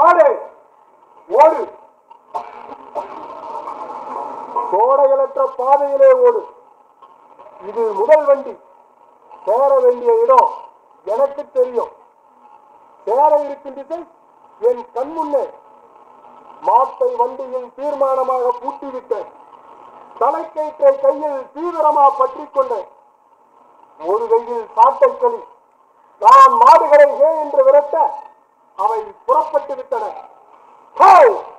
மாடு ஓடு கோடைகளற்ற பாதையிலே ஓடு இது முதல் வண்டி சேர வேண்டிய இடம் எனக்கு தெரியும் சேர இருக்கும் திசை என் கண் முன்னே மாட்டை வண்டியில் தீர்மானமாக பூட்டிவிட்டேன் தலைக்கயிற்றை கையில் தீவிரமா பற்றிக் கொண்டேன் ஒரு கையில் சாட்டை களி நான் மாடுகளை ஏ என்று விரட்ட அவை புறப்பட்டு விட்டன ஹோ!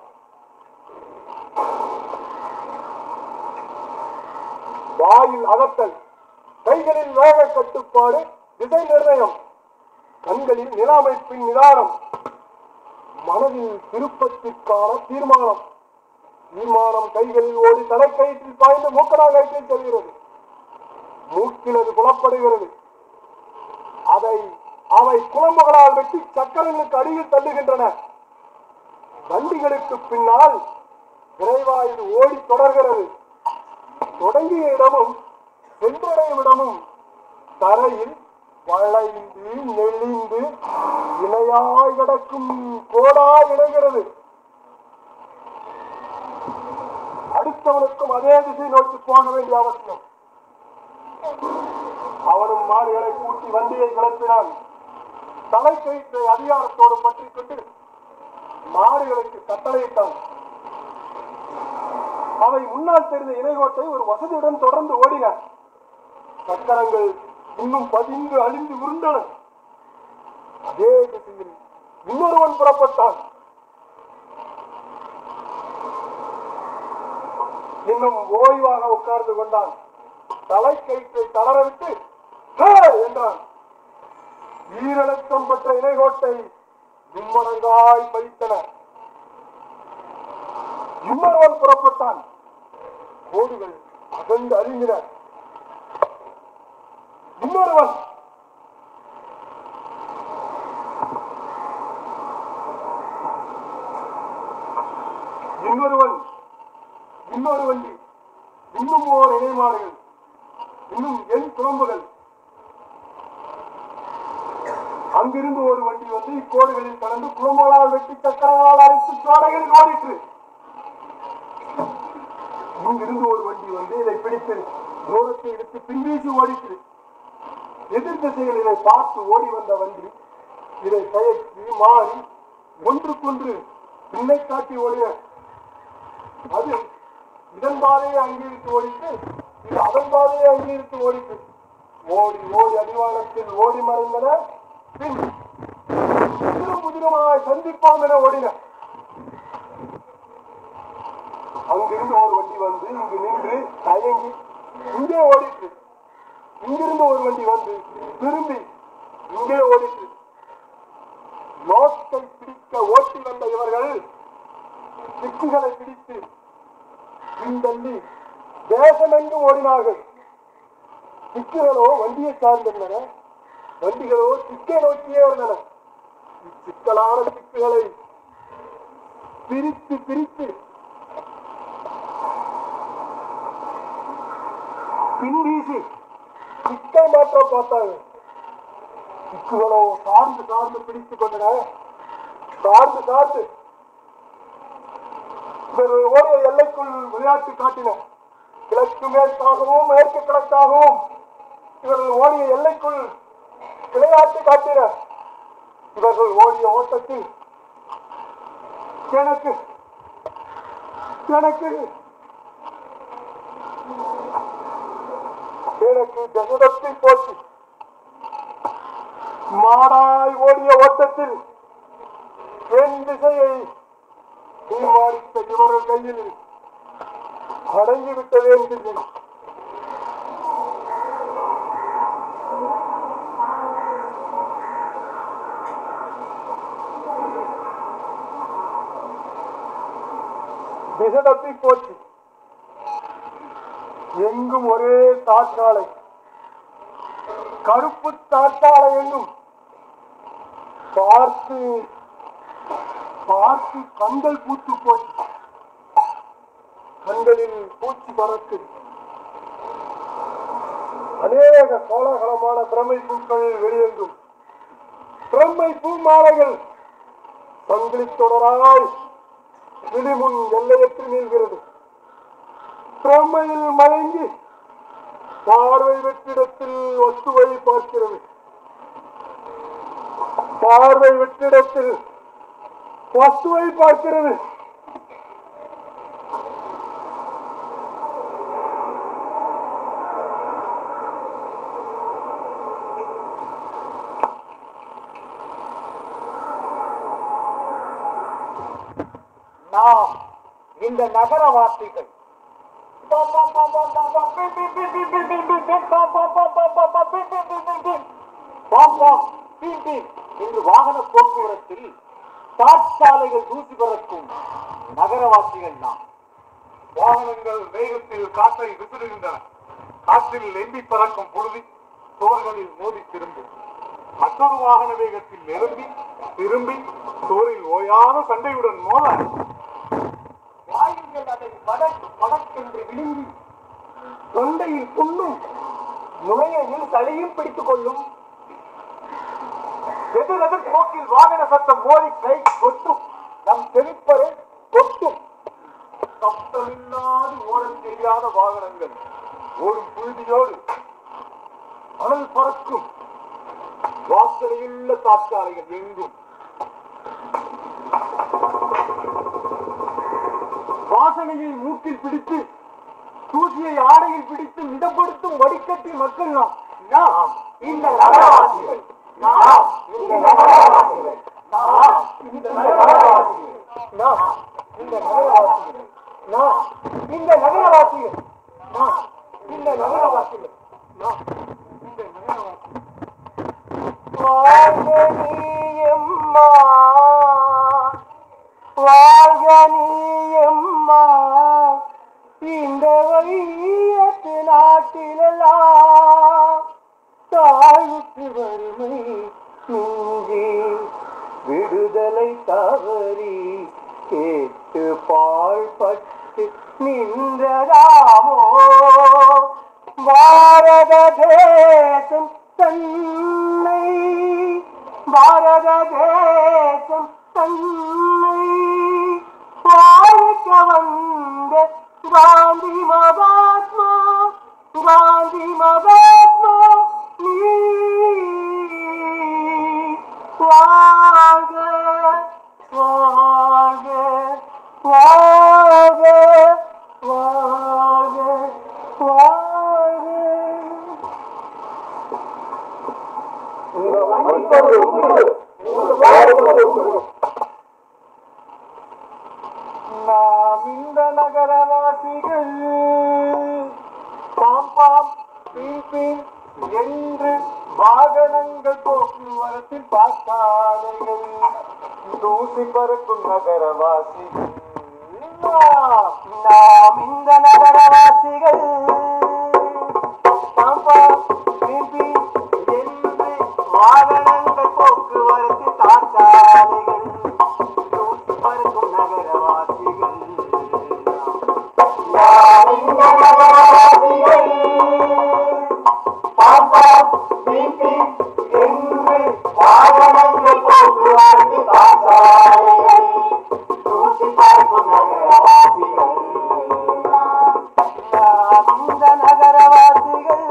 வாயில் அகத்தல் கைகளில் வேக கட்டுப்பாடு திசை நிர்ணயம் கண்களில் நில அமைப்பின் நிதானம் மனதில் திருப்பத்திற்கான தீர்மானம் தீர்மானம் கைகளில் ஓடி தலைக்கயிற்றில் பாய்ந்து மூக்கடா கயிற்றில் செல்கிறது மூக்கில் அது புலப்படுகிறது அதை அவை குழம்புகளால் வெட்டி சக்கரங்களுக்கு அடியில் தள்ளுகின்றன வண்டிகளுக்கு பின்னால் விரைவாயில் ஓடி தொடர்கிறது தொடங்கிய இடமும் சென்றடையும் இடமும் தரையில் வளைந்து நெளிந்து இணையாய் கிடக்கும் கோடாய் இணைகிறது அடுத்தவனுக்கும் அதே திசை நோக்கி போக வேண்டிய அவசியம் அவனும் மாடுகளை கூட்டி வண்டியை கிளப்பினான் தலை கயிற்றை அதிகாரத்தோடு பற்றிக் கொண்டு மாடுகளுக்கு கட்டளையிட்டான் அவை முன்னால் தெரிந்த இணைகோட்டை ஒரு வசதியுடன் தொடர்ந்து ஓடின சக்கரங்கள் இன்னும் பதிந்து அழிந்து உருண்டன அதே திசையில் இன்னொருவன் புறப்பட்டான் இன்னும் ஓய்வாக உட்கார்ந்து கொண்டான் தலை கயிற்றை தளரவிட்டு "ஹே!" என்றான் ஈரழுத்தம் பெற்ற இணைகோட்டை நிம்மனங்காய் பறித்தன இன்னொருவன் புறப்பட்டான் கோடுகள் அகன்று அறிந்தின இன்னொருவன் இன்னொருவன் இன்னொரு வண்டி இன்னும் ஓர் இணைமாறுகள் இன்னும் எண் குழம்புகள் அங்கிருந்து ஒரு வண்டி வந்து இக்கோடுகளில் கலந்து குழம்புகளால் வெட்டி சக்கரங்களால் அரைத்து சாடைகளில் ஓடிற்று இங்கிருந்து ஒரு வண்டி வந்து இதை பிடித்து தூரத்தை எடுத்து பின்வீசி ஓடிற்று எதிர் திசையில் இதை பார்த்து ஓடி வந்த வண்டி இதை கயற்றி மாறி ஒன்றுக்கொன்று பின்னை காட்டி ஓடின அது இதன் பாதையை அங்கீகரித்து ஓடிட்டு இது அதன் பாதையை அங்கீகரித்து ஓடிட்டு ஓடி ஓடி அடிவானத்தில் ஓடி மறைந்தன பின் புதிரும் புதிரமாய் சந்திப்போம் என ஓடின அங்கிருந்து ஒரு வண்டி வந்து இங்கு நின்று தயங்கி இங்கே ஓடிட்டு இங்கிருந்து ஒரு வண்டி வந்து திரும்பி இங்கே ஓடிட்டு நோட்டை பிடிக்க ஓட்டி வந்த இவர்கள் சிக்குகளை பிடித்து பின்தள்ளி தேசமெங்கும் ஓடினார்கள் சிக்குகளோ வண்டியை சார்ந்திருந்தன வண்டிகளோ சிக்கை நோக்கியே இருந்தன இச்சிக்கலான சிக்குகளை பிரித்து பிரித்து பின்வீசி சிக்கை மாற்ற பார்த்தாங்க சிக்குகளோ சார்ந்து சார்ந்து பிடித்துக் கொண்டன சார்ந்து சார்ந்து இவர்கள் ஓடிய எல்லைக்குள் விளையாட்டு காட்டின கிழக்கு மேற்காகவும் மேற்கு கிழக்காகவும் இவர்கள் ஓடிய எல்லைக்குள் விளையாட்டு காட்டின இவர்கள் ஓடிய ஓட்டத்தில் எனக்கு எனக்கு எனக்கு ஜசதத்தில் போச்சு மாடாய் ஓடிய ஓட்டத்தில் என் திசையை தீர்மானித்த இவர்கள் கையில் அடங்கிவிட்டது என்கிறேன் திசை தப்பி போச்சு எங்கும் ஒரே தாற்காலை கருப்பு தாற்காலை எங்கும் பார்த்து பார்த்து கண்கள் பூத்து போச்சு கண்களில் பூச்சி பறக்குது அநேக கோலாகலமான பிரமை பூக்கள் வெளியெங்கும் பிரம்மை பூ மாலைகள் சங்கிலி தொடராய் விழிமுன் எல்லையற்று நீள்கிறது பிரமையில் மயங்கி பார்வை வெற்றிடத்தில் வஸ்துவை பார்க்கிறது பார்வை வெற்றிடத்தில் வஸ்துவை பார்க்கிறது நாம் இந்த நகரவாசிகள் என்று வாகன போக்குவரத்தில் தாட்சாலைகள் தூசி பறக்கும் நகரவாசிகள் நாம் வாகனங்கள் வேகத்தில் காற்றை விசிறுகின்றன காற்றில் எம்பி பறக்கும் புழுதி சுவர்களில் மோதி திரும்பும் மற்றொரு வாகன வேகத்தில் நிரம்பி திரும்பி சுவரில் ஓயாத சண்டையுடன் மோத வாயுங்கள் அதை படக் படக்கென்று விழுங்கி தொண்டையில் புண்ணும் நுழையில் சளியும் பிடித்துக் கொள்ளும் எதிர் எதிர் போக்கில் வாகன சத்தம் மோதி கை கொட்டும் நம் செழிப்பரை கொட்டும் சப்தமில்லாது ஓடத் தெரியாத வாகனங்கள் ஓடும் புழுதியோடு அனல் பறக்கும் வாசனையுள்ள தாட்சாலைகள் எங்கும் வாசனையை மூக்கில் பிடித்து தூசியை ஆடையில் பிடித்து மிதப்படுத்தும் வடிகட்டி மக்கள் நாம் நாம் இந்த நகரவாசிகள் நாம் இந்த நகரவாசிகள் நாம் இந்த நகரவாசிகள் நாம் இந்த நகரவாசிகள் நாம் இந்த நகரவாசிகள் நாம் இந்த நகரவாசிகள் நாம் இந்த நகரவாசிகள் வாழ்க நீயம்மா வாழ்க நீயம்மா இந்த வையத்து நாட்டிலெல்லாம் தாழ்வுக்கு வறுமை மிஞ்சி விடுதலை தவறி கேட்டு பாழ்பட்டு நின்றதாமோ பாரத தேசம் தன்னை பாரத தேசம் தன்னை வாழ்க்க வந்த காந்தி மகாத்மா காந்தி மகாத்மா நீ வாழ்க வாழ்க வாழ்க வாழ்க வாழ்க நாம் இந்த நகரவாசிகள் பாம் பாம் பீம் பீம் என்று வாகனங்கள் போக்குவரத்தில் பார்த்தாலைகள் தூசி பறக்கும் நகரவாசிகள் நாம் நாம் இந்த நகரவாசிகள் பாம் பாம் பீம் பீம் என்று வாகனங்கள் போக்குவரத்தில் பார்த்தாலைகள் தூசி பறக்கும் நகரவாசிகள் நாம் இந்த நகரவாசிகள் பாப்பா பிபி என்று வாகனங்கள் போக்குவரத்து காசாலைகள் தூசி பறக்கும் நகரவாசிகள் நாம் இந்த நகரவாசிகள்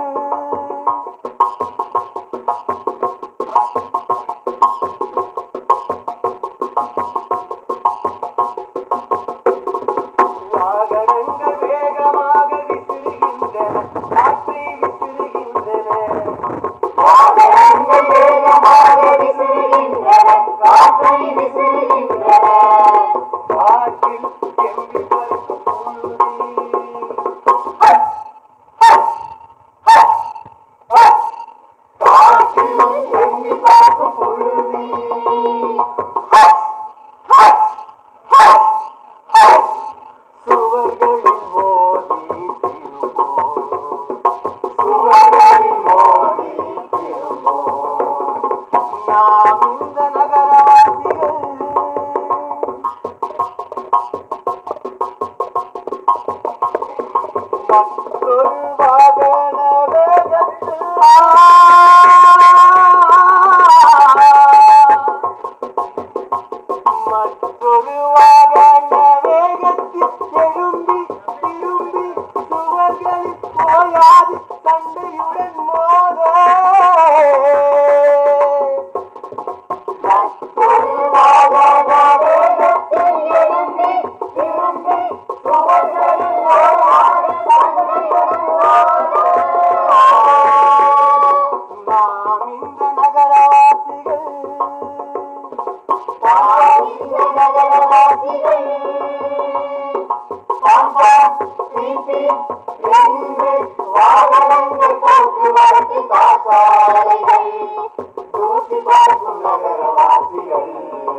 வாகனங்கள் வேகமாக விசிறுகின்றன காற்றை விசிறுகின்றன வாகனங்கள் வேகமாக விசிறுகின்றன காற்றை விசிறுகின்றன காற்றில் எம்பி பறக்கும் புழுதி காற்றில் எம்பி பறக்கும் புழுதி சுவர்களில் மோதி திரும்பும் சுவர்களில் மோதி திரும்பும் நாம் இந்த நகரவாசிகள் நகரவாசிகள் பாம்பா பீப்பி என்று வாகனங்கள் போக்குவரத்து காசாலைகள் தூசி பார்க்கும் நகரவாசிகள்